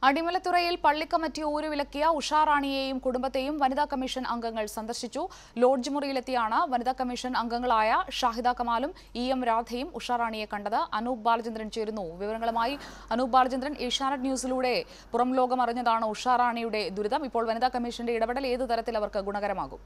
അടിമലത്തുറയിൽ പള്ളിക്കമ്മിറ്റി ഊരുവിലക്കിയ ഉഷാറാണിയെയും കുടുംബത്തെയും വനിതാ കമ്മീഷൻ അംഗങ്ങൾ സന്ദർശിച്ചു ലോഡ്ജ് മുറിയിലെത്തിയാണ് വനിതാ കമ്മീഷൻ അംഗങ്ങളായ ഷാഹിദ കമാലും ഇ എം രാധയും ഉഷാറാണിയെ കണ്ടത് അനൂപ് ബാലചന്ദ്രൻ ചേരുന്നു വിവരങ്ങളുമായി അനൂപ് ബാലചന്ദ്രൻ ഏഷ്യാനെറ്റ് ന്യൂസിലൂടെ പുറം ലോകം അറിഞ്ഞതാണ് ഉഷാറാണിയുടെ ദുരിതം ഇപ്പോൾ വനിതാ കമ്മീഷന്റെ ഇടപെടൽ ഏത് തരത്തിൽ അവർക്ക് ഗുണകരമാകും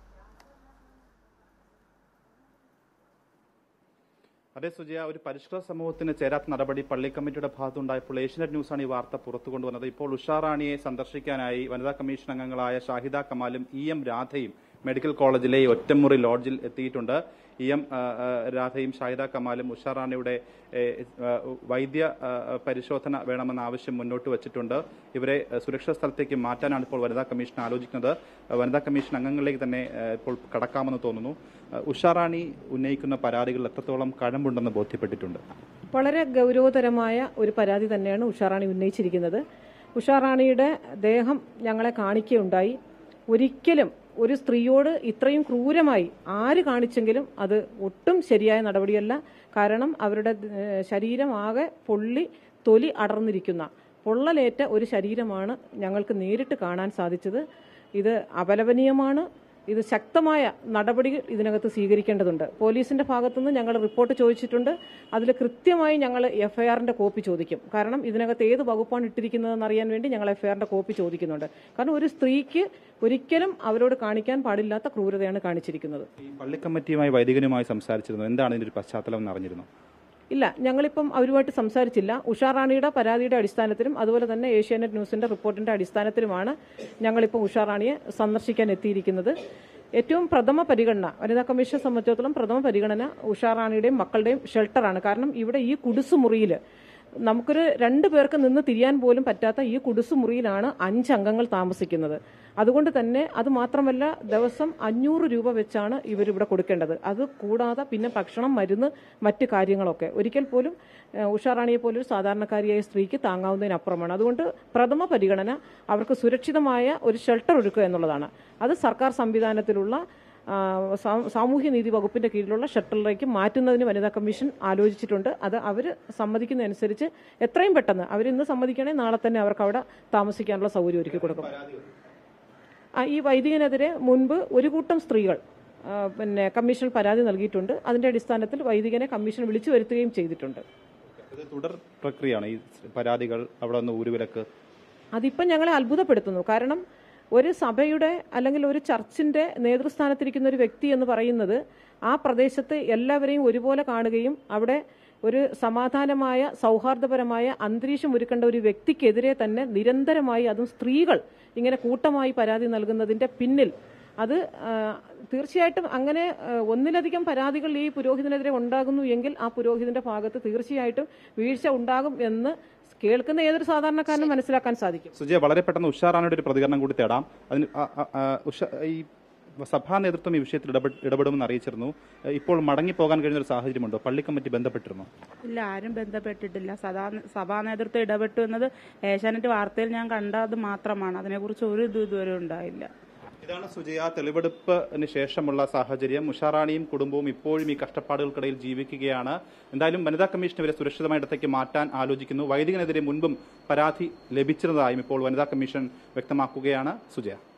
അതെ സുജയ ഒരു പരിഷ്കൃത സമൂഹത്തിന് ചേരാത്ത നടപടി പള്ളി കമ്മിറ്റിയുടെ ഭാഗത്തുണ്ടായപ്പോൾ ഏഷ്യനെറ്റ് ന്യൂസാണ് ഈ വാർത്ത പുറത്തു കൊണ്ടുവന്നത് ഇപ്പോൾ ഉഷാറാണിയെ സന്ദർശിക്കാനായി വനിതാ കമ്മീഷൻ അംഗങ്ങളായ ഷാഹിദ കമാലും ഇ എം രാധയും മെഡിക്കൽ കോളേജിലെ ഈ ഒറ്റമുറി ലോഡ്ജിൽ എത്തിയിട്ടുണ്ട് ഇ എം ആ, ആ, രാധയും ഷാഹിദ കമാലും ഉഷാറാണിയുടെ ഏ, ആ, വൈദ്യ ആ, പരിശോധന വേണമെന്ന ആവശ്യം മുന്നോട്ട് വച്ചിട്ടുണ്ട് ഇവരെ ആ, സുരക്ഷിത സ്ഥലത്തേക്ക് മാറ്റാനാണ് ഇപ്പോൾ വനിതാ കമ്മീഷൻ ആലോചിക്കുന്നത് ആ, വനിതാ കമ്മീഷൻ അംഗങ്ങളിലേക്ക് തന്നെ ആ, ഇപ്പോൾ കടക്കാമെന്ന് തോന്നുന്നു ആ, ഉഷാറാണി ഉന്നയിക്കുന്ന പരാതികളിൽ എത്രത്തോളം കഴമ്പുണ്ടെന്ന് ബോധ്യപ്പെട്ടിട്ടുണ്ട് വളരെ ഗൗരവതരമായ ഒരു പരാതി തന്നെയാണ് ഉഷാറാണി ഉന്നയിച്ചിരിക്കുന്നത് ഉഷാറാണിയുടെ ദേഹം ഞങ്ങളെ കാണിക്കുകയുണ്ടായി ഒരിക്കലും ഒരു സ്ത്രീയോട് ഇത്രയും ക്രൂരമായി ആര് കാണിച്ചെങ്കിലും അത് ഒട്ടും ശരിയായ നടപടിയല്ല കാരണം അവരുടെ ഏഹ്, ശരീരം ആകെ പൊള്ളി തൊലി അടർന്നിരിക്കുന്ന പൊള്ളലേറ്റ ഒരു ശരീരമാണ് ഞങ്ങൾക്ക് നേരിട്ട് കാണാൻ സാധിച്ചത് ഇത് അപലപനീയമാണ് ഇത് ശക്തമായ നടപടികൾ ഇതിനകത്ത് സ്വീകരിക്കേണ്ടതുണ്ട് പോലീസിന്റെ ഭാഗത്തുനിന്ന് ഞങ്ങൾ റിപ്പോർട്ട് ചോദിച്ചിട്ടുണ്ട് അതിൽ കൃത്യമായി ഞങ്ങൾ എഫ്ഐആറിന്റെ കോപ്പി ചോദിക്കും കാരണം ഇതിനകത്ത് ഏത് വകുപ്പാണ് ഇട്ടിരിക്കുന്നതെന്ന് അറിയാൻ വേണ്ടി ഞങ്ങൾ എഫ്ഐആറിന്റെ കോപ്പി ചോദിക്കുന്നുണ്ട് കാരണം ഒരു സ്ത്രീക്ക് ഒരിക്കലും അവരോട് കാണിക്കാൻ പാടില്ലാത്ത ക്രൂരതയാണ് കാണിച്ചിരിക്കുന്നത് ഈ പള്ളി കമ്മിറ്റിയുമായി വൈദികനുമായി സംസാരിച്ചിരുന്നു എന്താണ് ഇതിന്റെ ഒരു പശ്ചാത്തലം എന്ന് അറിഞ്ഞിരുന്നു ഇല്ല ഞങ്ങളിപ്പം അവരുമായിട്ട് സംസാരിച്ചില്ല ഉഷാറാണിയുടെ പരാതിയുടെ അടിസ്ഥാനത്തിലും അതുപോലെ തന്നെ ഏഷ്യാനെറ്റ് ന്യൂസിന്റെ റിപ്പോർട്ടിന്റെ അടിസ്ഥാനത്തിലുമാണ് ഞങ്ങളിപ്പോൾ ഉഷാറാണിയെ സന്ദർശിക്കാൻ എത്തിയിരിക്കുന്നത് ഏറ്റവും പ്രഥമ പരിഗണന വനിതാ കമ്മീഷനെ സംബന്ധിച്ചിടത്തോളം പ്രഥമ പരിഗണന ഉഷാറാണിയുടെയും മക്കളുടെയും ഷെൽട്ടറാണ് കാരണം ഇവിടെ ഈ കുടിസു മുറിയിൽ നമുക്കൊരു രണ്ടു പേർക്ക് നിന്ന് തിരിയാൻ പോലും പറ്റാത്ത ഈ കുടിസു മുറിയിലാണ് അഞ്ച് അംഗങ്ങൾ താമസിക്കുന്നത് അതുകൊണ്ട് തന്നെ അത് മാത്രമല്ല ദിവസം അഞ്ഞൂറ് രൂപ വെച്ചാണ് ഇവരിവിടെ കൊടുക്കേണ്ടത് അത് കൂടാതെ പിന്നെ ഭക്ഷണം മരുന്ന് മറ്റ് കാര്യങ്ങളൊക്കെ ഒരിക്കൽ പോലും ഏഹ്, ഉഷാറാണിയെ പോലൊരു സാധാരണക്കാരിയായ സ്ത്രീക്ക് താങ്ങാവുന്നതിനപ്പുറമാണ് അതുകൊണ്ട് പ്രഥമ പരിഗണന അവർക്ക് സുരക്ഷിതമായ ഒരു ഷെൽട്ടർ ഒരുക്കുക എന്നുള്ളതാണ് അത് സർക്കാർ സംവിധാനത്തിലുള്ള ആ, സാ- സാമൂഹ്യനീതി വകുപ്പിന്റെ കീഴിലുള്ള ഷട്ടറിലേക്ക് മാറ്റുന്നതിന് വനിതാ കമ്മീഷൻ ആലോചിച്ചിട്ടുണ്ട് അത് അവർ സമ്മതിക്കുന്നതനുസരിച്ച് എത്രയും പെട്ടെന്ന് അവർ ഇന്ന് സമ്മതിക്കണമെങ്കിൽ നാളെ തന്നെ അവർക്ക് അവിടെ താമസിക്കാനുള്ള സൗകര്യം ഒരുക്കി കൊടുക്കും ആ, ഈ വൈദികനെതിരെ മുൻപ് ഒരു കൂട്ടം സ്ത്രീകൾ ആ, പിന്നെ കമ്മീഷനിൽ പരാതി നൽകിയിട്ടുണ്ട് അതിന്റെ അടിസ്ഥാനത്തിൽ വൈദികനെ കമ്മീഷൻ വിളിച്ചു വരുത്തുകയും ചെയ്തിട്ടുണ്ട് ഇത് തുടർ പ്രക്രിയയാണ് ഈ പരാതികൾ അവിടെ നിന്ന് ഊരുവിലക്ക് അതിപ്പം ഞങ്ങളെ അത്ഭുതപ്പെടുത്തുന്നു കാരണം ഒരു സഭയുടെ അല്ലെങ്കിൽ ഒരു ചർച്ചിന്റെ നേതൃസ്ഥാനത്തിരിക്കുന്ന ഒരു വ്യക്തി എന്ന് പറയുന്നത് ആ പ്രദേശത്ത് എല്ലാവരെയും ഒരുപോലെ കാണുകയും അവിടെ ഒരു സമാധാനമായ സൗഹാർദ്ദപരമായ അന്തരീക്ഷം ഒരുക്കേണ്ട ഒരു വ്യക്തിക്കെതിരെ തന്നെ നിരന്തരമായി അതും സ്ത്രീകൾ ഇങ്ങനെ കൂട്ടമായി പരാതി നൽകുന്നതിന്റെ പിന്നിൽ അത് ആ, തീർച്ചയായിട്ടും അങ്ങനെ ആ, ഒന്നിലധികം പരാതികൾ ഈ പുരോഹിതനെതിരെ ഉണ്ടാകുന്നു എങ്കിൽ ആ പുരോഹിതന്റെ ഭാഗത്ത് തീർച്ചയായിട്ടും വീഴ്ച ഉണ്ടാകും എന്ന് കേൾക്കുന്ന ഏതൊരു സാധാരണക്കാരനും മനസ്സിലാക്കാൻ സാധിക്കും സുജയ വളരെ പെട്ടെന്ന് ഉഷാറാണിയുടെ ഒരു പ്രതികരണം കൂടി തേടാം അതിന് ആ, ആ, ആ, ഉഷ ഈ സഭാ നേതൃത്വം ഈ വിഷയത്തിൽ ഇടപെ ഇടപെടുമെന്ന് അറിയിച്ചിരുന്നു ഇപ്പോൾ മടങ്ങിപ്പോകാൻ കഴിയുന്ന ഒരു സാഹചര്യമുണ്ടോ പള്ളി കമ്മിറ്റി ബന്ധപ്പെട്ടിരുന്നു ഇല്ല ആരും ബന്ധപ്പെട്ടിട്ടില്ല സദാ സഭാ നേതൃത്വം ഇടപെട്ടു എന്നത് ഏഷ്യാനെറ്റ് വാർത്തയിൽ ഞാൻ കണ്ടത് മാത്രമാണ് അതിനെക്കുറിച്ച് ഒരു ഇത് ഇതുവരെ ഉണ്ടായില്ല ഇതാണ് സുജയ തെളിവെടുപ്പിന് ശേഷമുള്ള സാഹചര്യം ഉഷാറാണിയും കുടുംബവും ഇപ്പോഴും ഈ കഷ്ടപ്പാടുകൾക്കിടയിൽ ജീവിക്കുകയാണ് എന്തായാലും വനിതാ കമ്മീഷൻ ഇവരെ സുരക്ഷിതമായ ഇടത്തേക്ക് മാറ്റാൻ ആലോചിക്കുന്നു വൈദികനെതിരെ മുൻപും പരാതി ലഭിച്ചിരുന്നതായും ഇപ്പോൾ വനിതാ കമ്മീഷൻ വ്യക്തമാക്കുകയാണ് സുജയ